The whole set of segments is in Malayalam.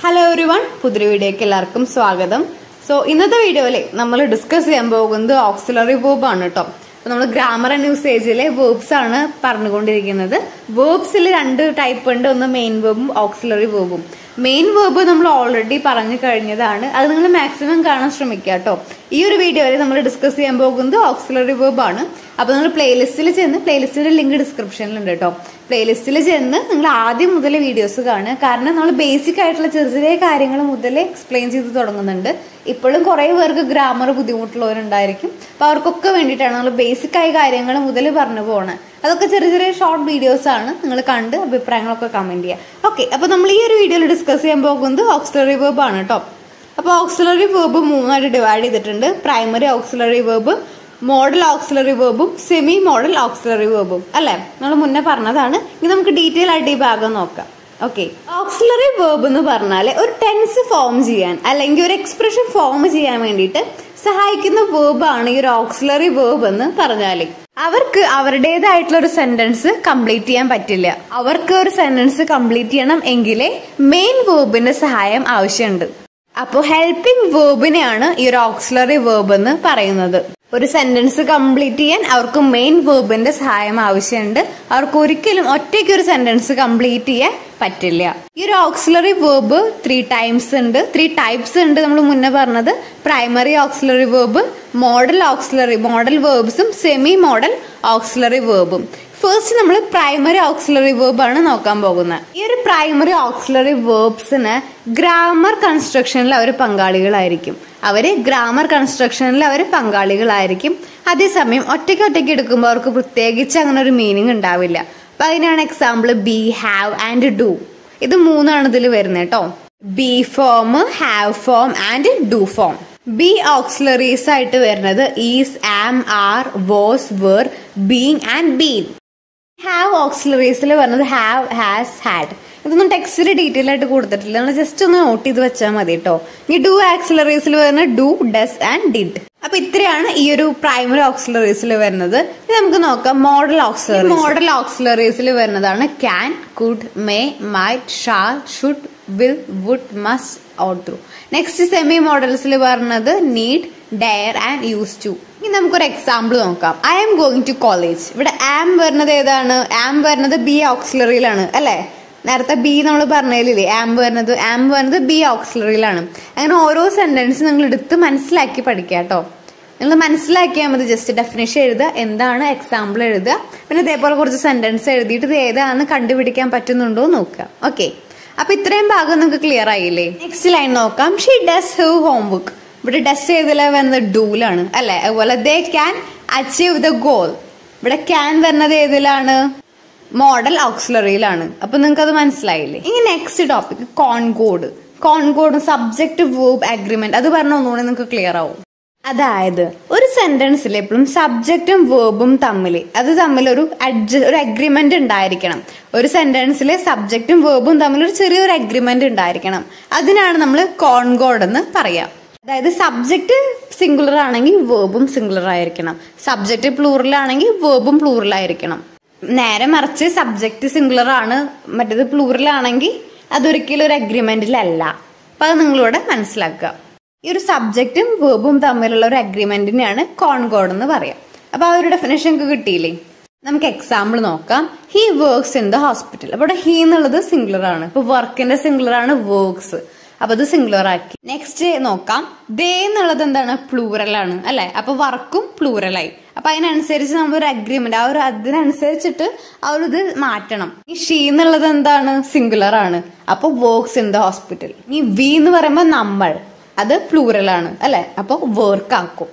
ഹലോ എവരി വൺ പുതിയ വീഡിയോക്ക് എല്ലാവർക്കും സ്വാഗതം സോ ഇന്നത്തെ വീഡിയോയിലെ നമ്മൾ ഡിസ്കസ് ചെയ്യാൻ പോകുന്നത് ഓക്സിലറി വേർബ് ആണ് കേട്ടോ അപ്പൊ നമ്മൾ ഗ്രാമർ ആൻഡ് യൂസേജിലെ വേർബ്സ് ആണ് പറഞ്ഞുകൊണ്ടിരിക്കുന്നത് വേർബ്സിൽ രണ്ട് ടൈപ്പ് ഉണ്ട് ഒന്ന് മെയിൻ വേർബും ഓക്സിലറി വേർബും മെയിൻ വേർബ് നമ്മൾ ഓൾറെഡി പറഞ്ഞു കഴിഞ്ഞതാണ് അത് നിങ്ങൾ മാക്സിമം കാണാൻ ശ്രമിക്കുക കേട്ടോ ഈ ഒരു വീഡിയോയിൽ നമ്മൾ ഡിസ്കസ് ചെയ്യാൻ പോകുന്നത് ഓക്സിലറി വേർബ് ആണ് അപ്പൊ നിങ്ങൾ പ്ലേലിസ്റ്റിൽ ചെന്ന് പ്ലേലിസ്റ്റിന്റെ ലിങ്ക് ഡിസ്ക്രിപ്ഷനിലുണ്ട് കേട്ടോ പ്ലേലിസ്റ്റിൽ ചെന്ന് നിങ്ങൾ ആദ്യം മുതൽ വീഡിയോസ് കാണുക കാരണം നമ്മൾ ബേസിക് ആയിട്ടുള്ള ചെറിയ ചെറിയ കാര്യങ്ങൾ മുതൽ എക്സ്പ്ലെയിൻ ചെയ്ത് തുടങ്ങുന്നുണ്ട് ഇപ്പോഴും കുറേ പേർക്ക് ഗ്രാമർ ബുദ്ധിമുട്ടുള്ളവരുണ്ടായിരിക്കും അപ്പൊ അവർക്കൊക്കെ വേണ്ടിയിട്ടാണ് നമ്മൾ ബേസിക് ആയ കാര്യങ്ങൾ മുതൽ പറഞ്ഞു പോകണത് അതൊക്കെ ചെറിയ ചെറിയ ഷോർട്ട് വീഡിയോസ് ആണ് നിങ്ങൾ കണ്ട് അഭിപ്രായങ്ങളൊക്കെ കമന്റ് ചെയ്യുക ഓക്കെ അപ്പൊ നമ്മൾ ഈ ഒരു വീഡിയോയിൽ ഡിസ്കസ് ചെയ്യാൻ പോകുന്നത് ഓക്സിലറി വേർബ് ആണ് കേട്ടോ അപ്പോൾ ഓക്സിലറി വേർബ് മൂന്നായിട്ട് ഡിവൈഡ് ചെയ്തിട്ടുണ്ട് primary auxiliary verb modal auxiliary വേർബും സെമി മോഡൽ ഓക്സിലറി വേർബും അല്ലെ നമ്മൾ മുന്നേ പറഞ്ഞതാണ് ഇനി നമുക്ക് ഡീറ്റെയിൽ ആയിട്ട് ഈ ഭാഗം നോക്കാം ഓക്കെ ഓക്സിലറി വേർബ് എന്ന് പറഞ്ഞാൽ ഒരു ടെൻസ് ഫോം ചെയ്യാൻ അല്ലെങ്കിൽ ഒരു എക്സ്പ്രഷൻ ഫോം ചെയ്യാൻ വേണ്ടിയിട്ട് സഹായിക്കുന്ന വേർബ് ആണ് ഈ ഒരു ഓക്സിലറി വേർബ് എന്ന് പറഞ്ഞാൽ അവർക്ക് അവരുടേതായിട്ടുള്ള ഒരു സെന്റൻസ് കംപ്ലീറ്റ് ചെയ്യാൻ പറ്റില്ല അവർക്ക് ഒരു സെന്റൻസ് കംപ്ലീറ്റ് ചെയ്യണം എങ്കിലേ മെയിൻ വേർബിന്റെ സഹായം ആവശ്യമുണ്ട് അപ്പോൾ ഹെൽപ്പിംഗ് വേർബിനെയാണ് ഈ ഒരു ഓക്സിലറി വേർബ് എന്ന് പറയുന്നത് ഒരു സെന്റൻസ് കംപ്ലീറ്റ് ചെയ്യാൻ അവർക്ക് മെയിൻ വേർബിന്റെ സഹായം ആവശ്യമുണ്ട് അവർക്ക് ഒരിക്കലും ഒറ്റയ്ക്ക് ഒരു സെന്റൻസ് കംപ്ലീറ്റ് ചെയ്യാൻ പറ്റില്ല ഈ ഒരു ഓക്സിലറി വേർബ് ത്രീ ടൈംസ് ഉണ്ട് ത്രീ ടൈപ്സ് ഉണ്ട് നമ്മൾ മുന്നേ പറഞ്ഞത് primary auxiliary verb modal auxiliary modal വേർബ്സും സെമി മോഡൽ ഓക്സിലറി വേർബും ഫസ്റ്റ് നമ്മൾ പ്രൈമറി ഓക്സിലറി വേർബ് ആണ് നോക്കാൻ പോകുന്നത് ഈ ഒരു പ്രൈമറി ഓക്സിലറി വേർബ്സിന് ഗ്രാമർ കൺസ്ട്രക്ഷനിൽ അവർ പങ്കാളികളായിരിക്കും അവര് ഗ്രാമർ കൺസ്ട്രക്ഷനിൽ അവർ പങ്കാളികളായിരിക്കും അതേസമയം ഒറ്റയ്ക്ക് ഒറ്റയ്ക്ക് എടുക്കുമ്പോൾ അവർക്ക് പ്രത്യേകിച്ച് അങ്ങനെ ഒരു മീനിങ് ഉണ്ടാവില്ല അപ്പൊ അതിനാണ് example be have and do ഇത് മൂന്നാണ് ഇതിൽ വരുന്നത് കേട്ടോ be form have form and do form be auxiliaries ആയിട്ട് വരുന്നത് is am are was were being and been have ഓക്സിലറീസിൽ വരുന്നത് ഹാവ് ഹാസ് ഹാഡ് ഇതൊന്നും ടെക്സ്റ്റിൽ ഡീറ്റെയിൽ ആയിട്ട് കൊടുത്തിട്ടില്ല നമ്മൾ ജസ്റ്റ് ഒന്ന് നോട്ട് ചെയ്ത് വെച്ചാൽ മതി കേട്ടോ ഇനി ഡു ആക്സിലറീസിൽ വരുന്ന ഡു ഡസ് ആൻഡ് ഡിഡ് അപ്പൊ ഇത്രയാണ് ഈ ഒരു പ്രൈമറി ഓക്സിലറീസിൽ വരുന്നത് ഇനി നമുക്ക് നോക്കാം മോഡൽ ഓക്സിലറി മോഡൽ ഓക്സിലറീസിൽ വരുന്നതാണ് can could may might shall should will would must ought to next semi മോഡൽസിൽ പറഞ്ഞത് need dare and use to ഇനി നമുക്കൊരു എക്സാമ്പിൾ നോക്കാം I am going to college ഇവിടെ ആം വരുന്നത് ഏതാണ് ആം വരുന്നത് ബി ഓക്സിലറിയിലാണ് അല്ലെ നേരത്തെ ബി നമ്മൾ പറഞ്ഞതിലില്ലേ ആം വരുന്നത് ആം വരുന്നത് ബി ഓക്സിലറിയിലാണ് അങ്ങനെ ഓരോ സെന്റൻസ് നിങ്ങൾ എടുത്ത് മനസ്സിലാക്കി പഠിക്കുക കേട്ടോ നിങ്ങൾ മനസ്സിലാക്കിയാൽ മതി ജസ്റ്റ് ഡെഫിനേഷൻ എഴുതുക എന്താണ് എക്സാമ്പിൾ എഴുതുക പിന്നെ ഇതേപോലെ കുറച്ച് സെന്റൻസ് എഴുതിയിട്ട് ഇത് ഏതാണെന്ന് കണ്ടുപിടിക്കാൻ പറ്റുന്നുണ്ടോ നോക്കുക ഓക്കെ അപ്പൊ ഇത്രയും ഭാഗം നിങ്ങൾക്ക് ക്ലിയർ ആയില്ലേ നെക്സ്റ്റ് ലൈൻ നോക്കാം ഷീ ഡസ് ഹു ഹോംവർക്ക് ഇവിടെ ഡസ് ചെയ്തില്ല വരുന്നത് ഡൂലാണ് അല്ലെ അതുപോലെ they can achieve the goal ഇവിടെ ക്യാൻ വരുന്നത് ഏതിലാണ് മോഡൽ ഓക്സിലറിയിലാണ് അപ്പൊ നിങ്ങൾക്ക് അത് മനസ്സിലായില്ലേ ഇനി next topic concord concord subject verb agreement അത് പറഞ്ഞ ഒന്നുകൂടെ നിങ്ങൾക്ക് ക്ലിയർ ആവും അതായത് ഒരു സെന്റൻസിൽ എപ്പോഴും സബ്ജക്റ്റും വേർബും തമ്മിൽ അത് തമ്മിൽ ഒരു അഡ്ജ ഒരു അഗ്രിമെന്റ് ഉണ്ടായിരിക്കണം ഒരു സെന്റൻസിലെ സബ്ജക്റ്റും വേർബും തമ്മിൽ ഒരു ചെറിയൊരു അഗ്രിമെന്റ് ഉണ്ടായിരിക്കണം അതിനാണ് നമ്മൾ കോൺകോഡ് എന്ന് പറയാം അതായത് സബ്ജക്റ്റ് സിംഗുലർ ആണെങ്കിൽ വേർബും സിംഗുലർ ആയിരിക്കണം സബ്ജക്റ്റ് പ്ലൂറൽ ആണെങ്കിൽ വേർബും പ്ലൂറൽ ആയിരിക്കണം നേരെ മറിച്ച് സബ്ജക്റ്റ് സിംഗുലർ ആണ് മറ്റേത് പ്ലൂറൽ ആണെങ്കിൽ അതൊരിക്കലും ഒരു അഗ്രിമെന്റിലല്ല അപ്പൊ അത് നിങ്ങളിവിടെ മനസ്സിലാക്കുക ഈ ഒരു സബ്ജക്റ്റും വേർബും തമ്മിലുള്ള ഒരു അഗ്രിമെന്റിനെയാണ് കോൺകോഡ് എന്ന് പറയാം അപ്പൊ ആ ഒരു ഡെഫിനേഷൻ ഒക്കെ കിട്ടിയില്ലേ നമുക്ക് എക്സാമ്പിൾ നോക്കാം he works in the hospital അപ്പൊ ഇവിടെ ഹി എന്നുള്ളത് സിംഗുലർ ആണ് ഇപ്പൊ വർക്കിന്റെ സിംഗുലർ ആണ് വർക്ക്സ് അപ്പൊ അത് സിംഗുലർ ആക്കി നെക്സ്റ്റ് നോക്കാം ദേ എന്നുള്ളത് എന്താണ് പ്ലൂറൽ ആണ് അല്ലെ അപ്പൊ വർക്കും പ്ലൂറലായി അപ്പൊ അതിനനുസരിച്ച് നമ്മൾ ഒരു അഗ്രിമെന്റ് ആ ഒരു അതിനനുസരിച്ചിട്ട് ആ ഒരു ഇത് മാറ്റണം ഈ ഷീ എന്നുള്ളത് എന്താണ് സിംഗുലർ ആണ് അപ്പൊ വർക്ക്സ് ഇൻ ദ ഹോസ്പിറ്റൽ ഈ വി എന്ന് പറയുമ്പോൾ നമ്മൾ അത് പ്ലൂറൽ ആണ് അല്ലെ അപ്പൊ വർക്ക് ആക്കും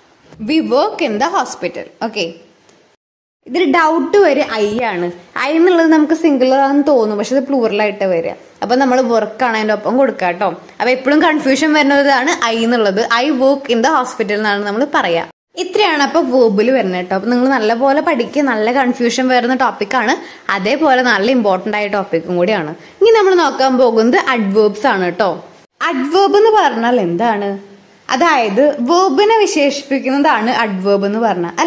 we work in the hospital okay ഇതിൽ ഡൗട്ട് വരെ ഐ ആണ് ഐ എന്നുള്ളത് നമുക്ക് സിംഗുലർ ആണെന്ന് തോന്നും പക്ഷെ ഇത് പ്ലൂറലായിട്ട് വരിക അപ്പൊ നമ്മൾ വർക്ക് ആണ് അതിന്റെ ഒപ്പം കൊടുക്കുക കേട്ടോ അപ്പൊ എപ്പോഴും കൺഫ്യൂഷൻ വരുന്നതാണ് ഐ എന്നുള്ളത് I work in the hospital എന്നാണ് നമ്മൾ പറയാ ഇത്രയാണ് അപ്പൊ വേർബിൽ വരുന്നത് കേട്ടോ അപ്പൊ നിങ്ങൾ നല്ലപോലെ പഠിക്കുക നല്ല കൺഫ്യൂഷൻ വരുന്ന ടോപ്പിക്കാണ് അതേപോലെ നല്ല ഇമ്പോർട്ടന്റ് ആയ ടോപ്പിക്കും കൂടിയാണ് ഇനി നമ്മൾ നോക്കാൻ പോകുന്നത് അഡ്വേർബ്സ് ആണ് കേട്ടോ അഡ്വേർബ് എന്ന് പറഞ്ഞാൽ എന്താണ് അതായത് വേർബിനെ വിശേഷിപ്പിക്കുന്നതാണ് അഡ്വേർബ് എന്ന് പറഞ്ഞാൽ അല്ലെ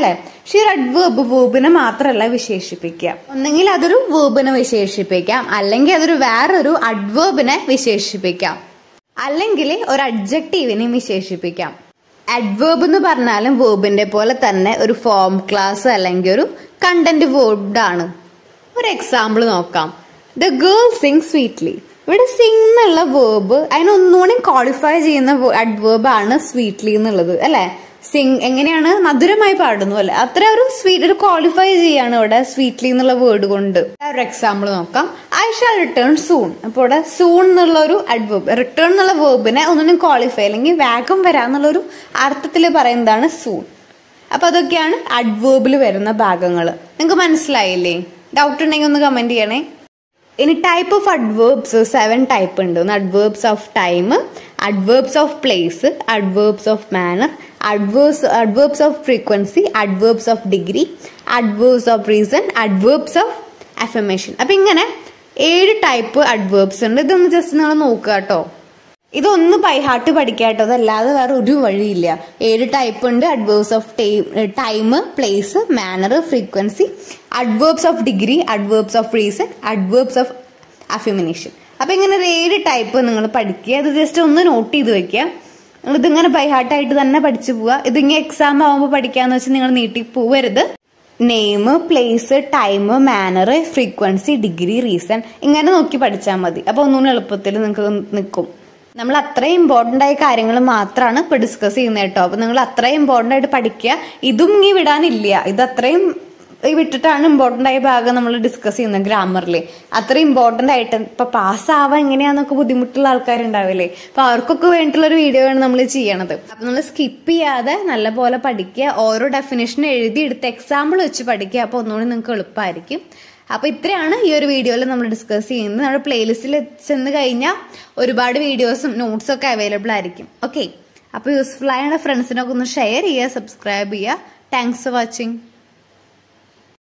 പക്ഷെ ഒരു അഡ്വേർബ് വേർബിനെ മാത്രമല്ല വിശേഷിപ്പിക്കുക ഒന്നെങ്കിൽ അതൊരു വേർബിനെ വിശേഷിപ്പിക്കാം അല്ലെങ്കിൽ അതൊരു വേറൊരു അഡ്വേർബിനെ വിശേഷിപ്പിക്കാം അല്ലെങ്കിൽ ഒരു അഡ്ജക്റ്റീവിനെ വിശേഷിപ്പിക്കാം അഡ്വേർബ് എന്ന് പറഞ്ഞാലും വേർബിന്റെ പോലെ തന്നെ ഒരു ഫോം ക്ലാസ് അല്ലെങ്കിൽ ഒരു കണ്ടന്റ് വേർഡ് ആണ് ഒരു എക്സാമ്പിൾ നോക്കാം ദ ഗേൾ സിങ് സ്വീറ്റ്ലി ഇവിടെ സിങ് എന്നുള്ള വേർബ് അതിനൊന്നുകൂടി ക്വാളിഫൈ ചെയ്യുന്ന അഡ്വേർബ് ആണ് സ്വീറ്റ്ലി എന്നുള്ളത് അല്ലെ സിങ് എങ്ങനെയാണ് മധുരമായി പാടുന്നു അല്ലെ അത്ര ഒരു സ്വീറ്റ് ഒരു ക്വാളിഫൈ ചെയ്യാണ് ഇവിടെ സ്വീറ്റ്ലി എന്നുള്ള വേർഡ് കൊണ്ട് ഒരു എക്സാമ്പിൾ നോക്കാം ഐ ഷാൽ റിട്ടേൺ സൂൺ അപ്പോൾ ഇവിടെ സൂൺ എന്നുള്ള ഒരു അഡ്വേർബ് റിട്ടേൺ എന്നുള്ള വേർബിനെ ഒന്നിനും ക്വാളിഫൈ അല്ലെങ്കിൽ വേഗം വരാന്നുള്ള ഒരു അർത്ഥത്തിൽ പറയുന്നതാണ് സൂൺ അപ്പൊ അതൊക്കെയാണ് അഡ്വേർബിൽ വരുന്ന ഭാഗങ്ങൾ നിങ്ങൾക്ക് മനസ്സിലായില്ലേ ഡൗട്ട് ഉണ്ടെങ്കിൽ ഒന്ന് കമന്റ് ചെയ്യണേ ഇനി type of adverbs seven type ഉണ്ട് adverbs of time adverbs of place adverbs of manner adverbs adverbs of frequency adverbs of degree adverbs of reason adverbs of affirmation അപ്പൊ ഇങ്ങനെ ഏഴ് ടൈപ്പ് അഡ്വേർബ്സ് ഉണ്ട് ഇതൊന്ന് ജസ്റ്റ് നിങ്ങൾ നോക്കുക കേട്ടോ ഇതൊന്ന് ബൈഹാർട്ട് പഠിക്കാട്ടോ അതല്ലാതെ വേറെ ഒരു വഴിയില്ല ഏഴ് ടൈപ്പ് ഉണ്ട് adverbs of time place manner frequency adverbs of degree adverbs of reason adverbs of affirmation അപ്പൊ ഇങ്ങനെ ഒരു ഏഴ് ടൈപ്പ് നിങ്ങൾ പഠിക്കുക അത് ജസ്റ്റ് ഒന്ന് നോട്ട് ചെയ്ത് വെക്കുക നിങ്ങൾ ഇതിങ്ങനെ ബൈഹാർട്ടായിട്ട് തന്നെ പഠിച്ചു പോവുക ഇതിങ്ങനെ എക്സാം ആവുമ്പോൾ പഠിക്കാന്ന് വെച്ചാൽ നിങ്ങൾ നീട്ടി പോവരുത് name place time manner frequency degree reason ഇങ്ങനെ നോക്കി പഠിച്ചാൽ മതി അപ്പൊ ഒന്നുകൂടി എളുപ്പത്തിൽ നിങ്ങൾക്ക് നിൽക്കും നമ്മൾ അത്രയും ഇമ്പോർട്ടന്റ് ആയ കാര്യങ്ങൾ മാത്രമാണ് ഇപ്പൊ ഡിസ്കസ് ചെയ്യുന്നത് കേട്ടോ അപ്പൊ നിങ്ങൾ അത്രയും ഇമ്പോർട്ടന്റ് ആയിട്ട് പഠിക്കുക ഇതും ഇനി വിടാനില്ല ഇത് അത്രയും വിട്ടിട്ടാണ് ഇമ്പോർട്ടന്റ് ആയ ഭാഗം നമ്മൾ ഡിസ്കസ് ചെയ്യുന്നത് ഗ്രാമറിൽ അത്ര ഇമ്പോർട്ടന്റ് ആയിട്ട് ഇപ്പൊ പാസ്സാവാൻ എങ്ങനെയാന്നൊക്കെ ബുദ്ധിമുട്ടുള്ള ആൾക്കാരുണ്ടാവില്ലേ അപ്പൊ അവർക്കൊക്കെ വേണ്ടിയിട്ടുള്ള ഒരു വീഡിയോ ആണ് നമ്മൾ ചെയ്യണത് അപ്പൊ നമ്മൾ സ്കിപ്പ് ചെയ്യാതെ നല്ലപോലെ പഠിക്കുക ഓരോ ഡെഫിനേഷൻ എഴുതി എടുത്ത് എക്സാമ്പിൾ വെച്ച് പഠിക്കുക അപ്പൊ ഒന്നുകൂടി നിങ്ങൾക്ക് എളുപ്പമായിരിക്കും അപ്പൊ ഇത്രയാണ് ഈ ഒരു വീഡിയോയിൽ നമ്മൾ ഡിസ്കസ് ചെയ്യുന്നത് നമ്മുടെ പ്ലേലിസ്റ്റിൽ ചെന്ന് കഴിഞ്ഞാൽ ഒരുപാട് വീഡിയോസും നോട്ട്സും ഒക്കെ അവൈലബിൾ ആയിരിക്കും ഓക്കെ അപ്പൊ യൂസ്ഫുൾ ആയ ഫ്രണ്ട്സിനൊക്കെ ഒന്ന് ഷെയർ ചെയ്യുക സബ്സ്ക്രൈബ് ചെയ്യുക താങ്ക്സ് ഫോർ വാച്ചിങ്